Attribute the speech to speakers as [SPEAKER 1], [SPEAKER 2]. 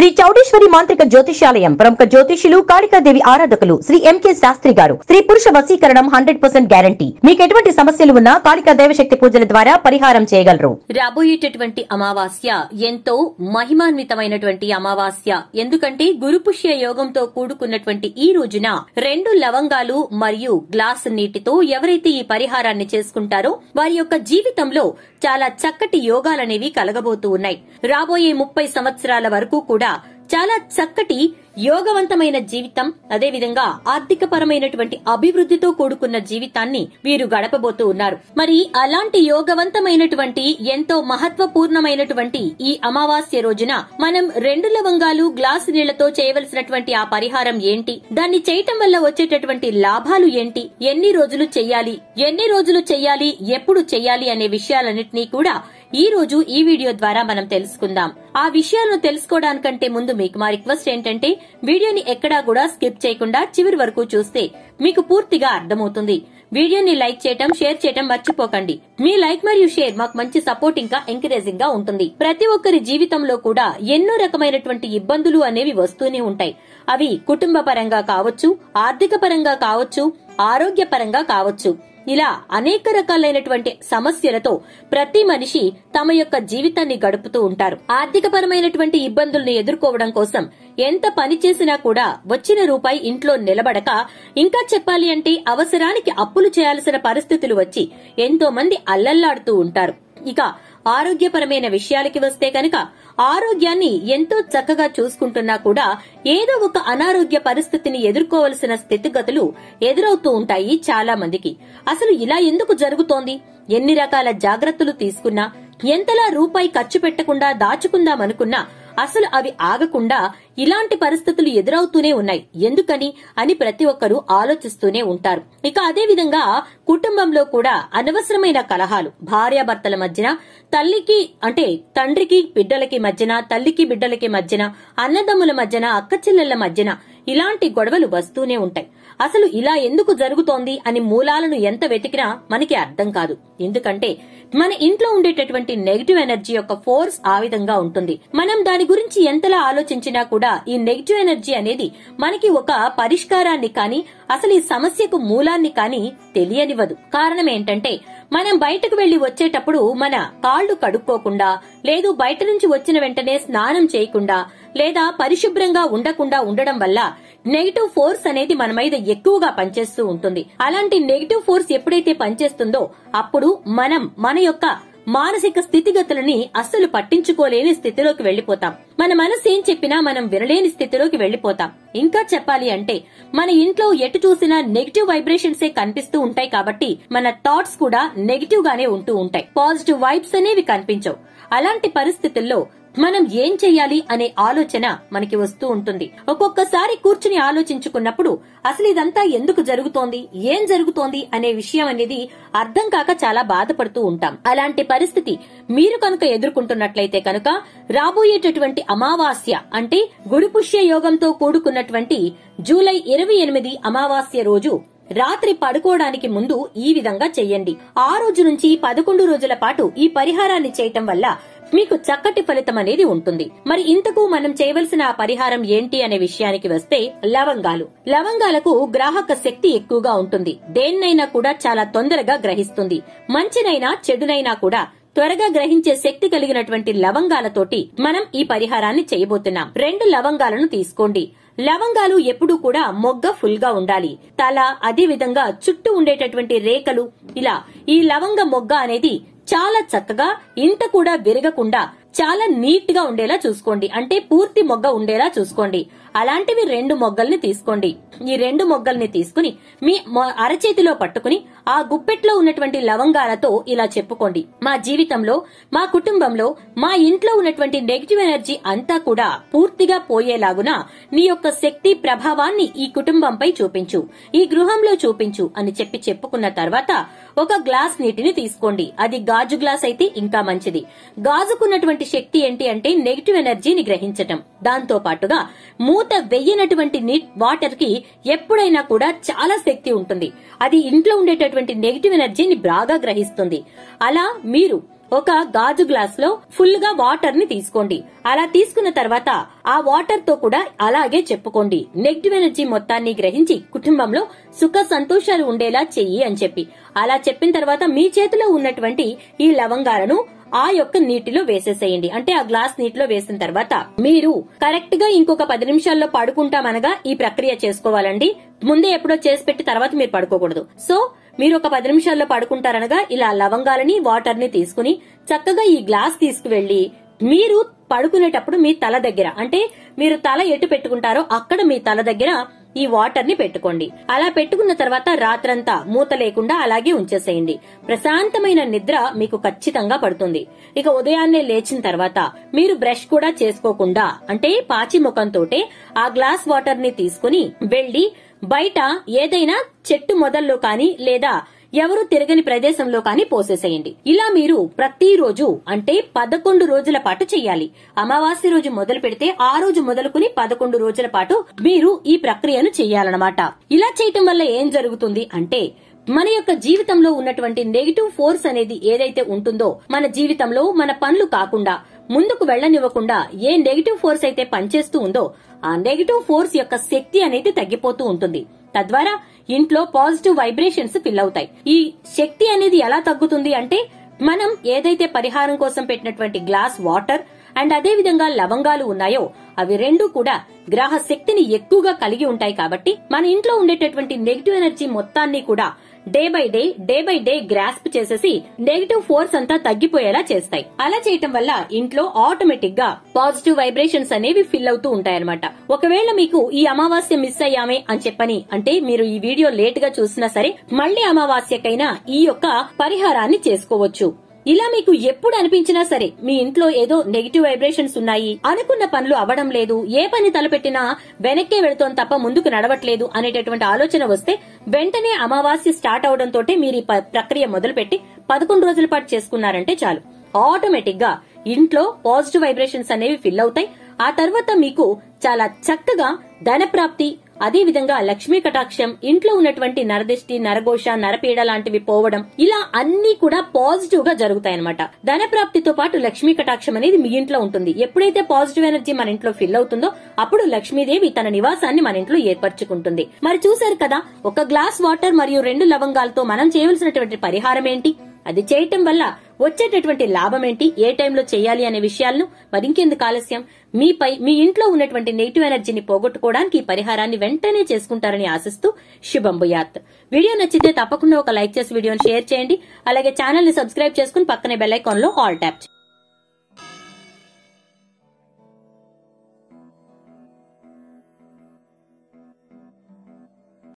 [SPEAKER 1] శ్రీ చౌడేశ్వరి మాంత్రిక జ్యోతిషాలయం ప్రముఖ జ్యోతిషులు కాళికాదేవి ఆరాధకులు శ్రీ ఎంకే శాస్త్రి గారు స్త్రీ పురుష వశీకరణం హండ్రెడ్ పర్సెంట్ గ్యారంటీ మీకు ఎటువంటి సమస్యలు ఉన్నా కాళికా దేవశక్తి పూజల ద్వారా పరిహారం చేయగలరు
[SPEAKER 2] రాబోయేటటువంటి అమావాస్య ఎంతో మహిమాన్వితమైనటువంటి అమావాస్య ఎందుకంటే గురుపుష్య యోగంతో కూడుకున్నటువంటి ఈ రోజున రెండు లవంగాలు మరియు గ్లాస్ నీటితో ఎవరైతే ఈ పరిహారాన్ని చేసుకుంటారో వారి యొక్క జీవితంలో చాలా చక్కటి యోగాలనేవి కలగబోతూ ఉన్నాయి రాబోయే ముప్పై సంవత్సరాల వరకు కూడా చాలా చక్కటి యోగవంతమైన జీవితం అదేవిధంగా ఆర్థిక పరమైనటువంటి అభివృద్ధితో కూడుకున్న జీవితాన్ని వీరు గడపబోతూ ఉన్నారు మరి అలాంటి యోగవంతమైనటువంటి ఎంతో మహత్వపూర్ణమైనటువంటి ఈ అమావాస్య రోజున మనం రెండు లవంగాలు గ్లాసు నీళ్లతో చేయవలసినటువంటి ఆ పరిహారం ఏంటి దాన్ని చేయటం వల్ల వచ్చేటటువంటి లాభాలు ఏంటి ఎన్ని రోజులు చెయ్యాలి ఎన్ని రోజులు చెయ్యాలి ఎప్పుడు చెయ్యాలి అనే విషయాలన్నింటినీ కూడా ఈ రోజు ఈ వీడియో ద్వారా మనం తెలుసుకుందాం ఆ విషయాలను తెలుసుకోవడానికంటే ముందు మీకు మా రిక్వెస్ట్ ఏంటంటే వీడియోని ఎక్కడా కూడా స్కిప్ చేయకుండా చివరి వరకు చూస్తే మీకు పూర్తిగా అర్థమవుతుంది వీడియోని లైక్ చేయటం షేర్ చేయటం మర్చిపోకండి మీ లైక్ మరియు షేర్ మాకు మంచి సపోర్ట్ ఇంకా ఎంకరేజింగ్ గా ఉంటుంది ప్రతి ఒక్కరి జీవితంలో కూడా ఎన్నో రకమైనటువంటి ఇబ్బందులు అనేవి వస్తూనే ఉంటాయి అవి కుటుంబ పరంగా కావచ్చు ఆర్థిక పరంగా కావచ్చు ఆరోగ్య పరంగా కావచ్చు ఇలా అనేక రకాలైనటువంటి సమస్యలతో ప్రతి మనిషి తమ యొక్క జీవితాన్ని గడుపుతూ ఉంటారు ఆర్థిక పరమైనటువంటి ఇబ్బందుల్ని ఎదుర్కోవడం కోసం ఎంత పని చేసినా కూడా వచ్చిన రూపాయి ఇంట్లో నిలబడక ఇంకా చెప్పాలి అంటే అవసరానికి అప్పులు చేయాల్సిన పరిస్థితులు వచ్చి ఎంతో మంది అల్లల్లాడుతూ ఉంటారు ఇక ఆరోగ్యపరమైన విషయాలకి వస్తే కనుక ఆరోగ్యాన్ని ఎంతో చక్కగా చూసుకుంటున్నా కూడా ఏదో ఒక అనారోగ్య పరిస్థితిని ఎదుర్కోవలసిన స్థితిగతులు ఎదురవుతూ ఉంటాయి చాలా మందికి అసలు ఇలా ఎందుకు జరుగుతోంది ఎన్ని రకాల జాగ్రత్తలు తీసుకున్నా ఎంతలా రూపాయి ఖర్చు పెట్టకుండా దాచుకుందామనుకున్నా అసలు అవి ఆగకుండా ఇలాంటి పరిస్థితులు ఎదురవుతూనే ఉన్నాయి ఎందుకని అని ప్రతి ఒక్కరూ ఆలోచిస్తూనే ఉంటారు ఇక అదే విధంగా కుటుంబంలో కూడా అనవసరమైన కలహాలు భార్యాభర్తల మధ్యన తల్లికి అంటే తండ్రికి బిడ్డలకి మధ్యన తల్లికి బిడ్డలకి మధ్యన అన్నదమ్ముల మధ్యన అక్క చెల్లెళ్ల మధ్యన ఇలాంటి గొడవలు వస్తూనే ఉంటాయి అసలు ఇలా ఎందుకు జరుగుతోంది అని మూలాలను ఎంత వెతికినా మనకి అర్థం కాదు ఎందుకంటే మన ఇంట్లో ఉండేటటువంటి నెగిటివ్ ఎనర్జీ యొక్క ఫోర్స్ ఆ విధంగా ఉంటుంది మనం దాని గురించి ఎంతలా ఆలోచించినా కూడా ఈ నెగిటివ్ ఎనర్జీ అనేది మనకి ఒక పరిష్కారాన్ని కానీ అసలు ఈ సమస్యకు మూలాన్ని కానీ తెలియనివ్వదు కారణం ఏంటంటే మనం బయటకు వెళ్లి వచ్చేటప్పుడు మన కాళ్లు కడుక్కోకుండా లేదు బయట నుంచి వచ్చిన వెంటనే స్నానం చేయకుండా లేదా పరిశుభ్రంగా ఉండకుండా ఉండడం వల్ల నెగిటివ్ ఫోర్స్ అనేది మన మీద ఎక్కువగా పనిచేస్తూ ఉంటుంది అలాంటి నెగిటివ్ ఫోర్స్ ఎప్పుడైతే పనిచేస్తుందో అప్పుడు మనం మన యొక్క మానసిక స్థితిగతులని అస్సలు పట్టించుకోలేని స్థితిలోకి వెళ్లిపోతాం మన మనసు ఏం చెప్పినా మనం వినలేని స్థితిలోకి వెళ్లిపోతాం ఇంకా చెప్పాలి అంటే మన ఇంట్లో ఎటు చూసినా నెగిటివ్ వైబ్రేషన్సే కనిపిస్తూ ఉంటాయి కాబట్టి మన థాట్స్ కూడా నెగిటివ్ గానే ఉంటూ ఉంటాయి పాజిటివ్ వైబ్స్ అనేవి కనిపించవు అలాంటి పరిస్థితుల్లో మనం ఏం చెయ్యాలి అనే ఆలోచన మనకి వస్తూ ఉంటుంది ఒక్కొక్కసారి కూర్చుని ఆలోచించుకున్నప్పుడు అసలు ఇదంతా ఎందుకు జరుగుతోంది ఏం జరుగుతోంది అనే విషయం అనేది అర్థం కాక చాలా బాధపడుతూ ఉంటాం అలాంటి పరిస్థితి మీరు కనుక ఎదుర్కొంటున్నట్లయితే కనుక రాబోయేటటువంటి అమావాస్య అంటే గురుపుష్య యోగంతో కూడుకున్నటువంటి జూలై ఇరవై ఎనిమిది అమావాస్య రోజు రాత్రి పడుకోవడానికి ముందు ఈ విధంగా చెయ్యండి ఆ రోజు నుంచి పదకొండు రోజుల పాటు ఈ పరిహారాన్ని చేయటం వల్ల మీకు చక్కటి ఫలితం అనేది ఉంటుంది మరి ఇంతకు మనం చేయవలసిన ఆ పరిహారం ఏంటి అనే విషయానికి వస్తే లవంగాలు లవంగాలకు గ్రాహక శక్తి ఎక్కువగా ఉంటుంది దేన్నైనా కూడా చాలా తొందరగా గ్రహిస్తుంది మంచినైనా చెడునైనా కూడా త్వరగా గ్రహించే శక్తి కలిగినటువంటి లవంగాలతోటి మనం ఈ పరిహారాన్ని చేయబోతున్నాం రెండు లవంగాలను తీసుకోండి లవంగాలు ఎప్పుడూ కూడా మొగ్గ ఫుల్ గా ఉండాలి తల అదే విధంగా చుట్టూ ఉండేటటువంటి రేఖలు ఇలా ఈ లవంగ మొగ్గ అనేది చాలా చక్కగా ఇంత కూడా విరగకుండా చాలా నీట్ గా ఉండేలా చూసుకోండి అంటే పూర్తి మొగ్గ ఉండేలా చూసుకోండి అలాంటివి రెండు మొగ్గల్ని తీసుకోండి ఈ రెండు మొగ్గల్ని తీసుకుని మీ మొ- అరచేతిలో పట్టుకుని ఆ గుప్పెట్లో ఉన్నటువంటి లవంగాలతో ఇలా చెప్పుకోండి మా జీవితంలో మా కుటుంబంలో మా ఇంట్లో ఉన్నటువంటి నెగిటివ్ ఎనర్జీ అంతా కూడా పూర్తిగా పోయేలాగున నీ యొక్క శక్తి ప్రభావాన్ని ఈ కుటుంబంపై చూపించు ఈ గృహంలో చూపించు అని చెప్పి చెప్పుకున్న తర్వాత ఒక గ్లాస్ నీటిని తీసుకోండి అది గాజు గ్లాస్ అయితే ఇంకా మంచిది గాజుకున్నటువంటి శక్తి ఏంటి అంటే నెగిటివ్ ఎనర్జీని గ్రహించటం దాంతో పాటుగా మూత వెయ్యనటువంటి నీ వాటర్ కి ఎప్పుడైనా కూడా చాలా శక్తి ఉంటుంది అది ఇంట్లో ఉండేటటువంటి నెగిటివ్ ఎనర్జీని బాగా గ్రహిస్తుంది అలా మీరు ఒక గాజు గ్లాస్ లో ఫుల్ గా వాటర్ ని తీసుకోండి అలా తీసుకున్న తర్వాత ఆ వాటర్ తో కూడా అలాగే చెప్పుకోండి నెగిటివ్ ఎనర్జీ మొత్తాన్ని గ్రహించి కుటుంబంలో సుఖ సంతోషాలు ఉండేలా చెయ్యి అని చెప్పి అలా చెప్పిన తర్వాత మీ చేతిలో ఉన్నటువంటి ఈ లవంగాలను ఆ యొక్క నీటిలో వేసేసేయండి అంటే ఆ గ్లాస్ నీటిలో వేసిన తర్వాత మీరు కరెక్ట్ గా ఇంకొక పది నిమిషాల్లో పడుకుంటామనగా ఈ ప్రక్రియ చేసుకోవాలండి ముందే ఎప్పుడో చేసి పెట్టి తర్వాత మీరు పడుకోకూడదు సో మీరు ఒక పది నిమిషాల్లో పడుకుంటారనగా ఇలా లవంగాలని వాటర్ ని తీసుకుని చక్కగా ఈ గ్లాస్ తీసుకువెళ్లి మీరు పడుకునేటప్పుడు మీ తల దగ్గర అంటే మీరు తల ఎటు పెట్టుకుంటారో అక్కడ మీ తల దగ్గర ఈ వాటర్ ని పెట్టుకోండి అలా పెట్టుకున్న తర్వాత రాత్రంతా మూత లేకుండా అలాగే ఉంచేసేయండి ప్రశాంతమైన నిద్ర మీకు ఖచ్చితంగా పడుతుంది ఇక ఉదయాన్నే లేచిన తర్వాత మీరు బ్రష్ కూడా చేసుకోకుండా అంటే పాచి ముఖంతోటే ఆ గ్లాస్ వాటర్ ని తీసుకుని వెళ్లి బయట ఏదైనా చెట్టు మొదల్లో కానీ లేదా ఎవరు తిరగని ప్రదేశంలో కానీ పోసేసేయండి ఇలా మీరు ప్రతిరోజు అంటే పదకొండు రోజుల పాటు చెయ్యాలి అమావాస్య రోజు మొదలు పెడితే ఆ రోజు మొదలుకుని పదకొండు రోజుల పాటు మీరు ఈ ప్రక్రియను చెయ్యాలన్నమాట ఇలా చేయటం వల్ల ఏం జరుగుతుంది అంటే మన యొక్క జీవితంలో ఉన్నటువంటి నెగిటివ్ ఫోర్స్ అనేది ఏదైతే ఉంటుందో మన జీవితంలో మన పనులు కాకుండా ముందుకు వెళ్లనివ్వకుండా ఏ నెగిటివ్ ఫోర్స్ అయితే పనిచేస్తూ ఉందో ఆ నెగిటివ్ ఫోర్స్ యొక్క శక్తి అనేది తగ్గిపోతూ ఉంటుంది తద్వారా ఇంట్లో పాజిటివ్ వైబ్రేషన్స్ ఫిల్ అవుతాయి ఈ శక్తి అనేది ఎలా తగ్గుతుంది అంటే మనం ఏదైతే పరిహారం కోసం పెట్టినటువంటి గ్లాస్ వాటర్ అండ్ అదే విధంగా లవంగాలు ఉన్నాయో అవి రెండు కూడా గ్రహ శక్తిని ఎక్కువగా కలిగి ఉంటాయి కాబట్టి మన ఇంట్లో ఉండేటటువంటి నెగిటివ్ ఎనర్జీ మొత్తాన్ని కూడా day by day day by day grasp చేసేసి నెగిటివ్ ఫోర్స్ అంతా తగ్గిపోయేలా చేస్తాయి అలా చేయటం వల్ల ఇంట్లో ఆటోమేటిక్ గా పాజిటివ్ వైబ్రేషన్స్ అనేవి ఫిల్ అవుతూ ఉంటాయన్నమాట ఒకవేళ మీకు ఈ అమావాస్య మిస్ అయ్యామే అని చెప్పని అంటే మీరు ఈ వీడియో లేట్ గా చూసినా సరే మళ్ళీ అమావాస్యకైనా ఈ యొక్క పరిహారాన్ని చేసుకోవచ్చు ఇలా మీకు ఎప్పుడు అనిపించినా సరే మీ ఇంట్లో ఏదో నెగిటివ్ వైబ్రేషన్స్ ఉన్నాయి అనుకున్న పనులు అవ్వడం లేదు ఏ పని తలపెట్టినా వెనక్కే వెళుతోంది తప్ప ముందుకు నడవట్లేదు అనేటటువంటి ఆలోచన వస్తే వెంటనే అమావాస్య స్టార్ట్ అవడంతో మీరు ఈ ప- ప్రక్రియ మొదలుపెట్టి పదకొండు రోజుల పాటు చేసుకున్నారంటే చాలు ఆటోమేటిక్ గా ఇంట్లో పాజిటివ్ వైబ్రేషన్స్ అనేవి ఫిల్ అవుతాయి ఆ తర్వాత మీకు చాలా చక్కగా ధన ప్రాప్తి అదే విధంగా లక్ష్మీ కటాక్షం ఇంట్లో ఉన్నటువంటి నరదిష్టి నరఘోష నరపీడ లాంటివి పోవడం ఇలా అన్ని కూడా పాజిటివ్ గా జరుగుతాయన్నమాట ధన ప్రాప్తితో పాటు లక్ష్మీ కటాక్షం అనేది మీ ఇంట్లో ఉంటుంది ఎప్పుడైతే పాజిటివ్ ఎనర్జీ మన ఇంట్లో ఫిల్ అవుతుందో అప్పుడు లక్ష్మీదేవి తన నివాసాన్ని మన ఇంట్లో ఏర్పరచుకుంటుంది మరి చూశారు కదా ఒక గ్లాస్ వాటర్ మరియు రెండు లవంగాలతో మనం చేయవలసినటువంటి పరిహారం ఏంటి అది చేయటం వల్ల వచ్చేటటువంటి లాభం ఏంటి ఏ టైంలో చేయాలి అనే విషయాలను మరింకెందుకు ఆలస్యం మీపై మీ ఇంట్లో ఉన్నటువంటి నెగిటివ్ ఎనర్జీని పోగొట్టుకోవడానికి ఈ పరిహారాన్ని వెంటనే చేసుకుంటారని ఆశిస్తూ శుభం భూయాత్ వీడియో నచ్చితే తప్పకుండా ఒక లైక్ చేసి వీడియోని షేర్ చేయండి అలాగే ఛానల్ ని సబ్స్క్రైబ్ చేసుకుని పక్కనే బెల్ ఐకాన్ లో ఆల్ ట్యాప్ చేయండి.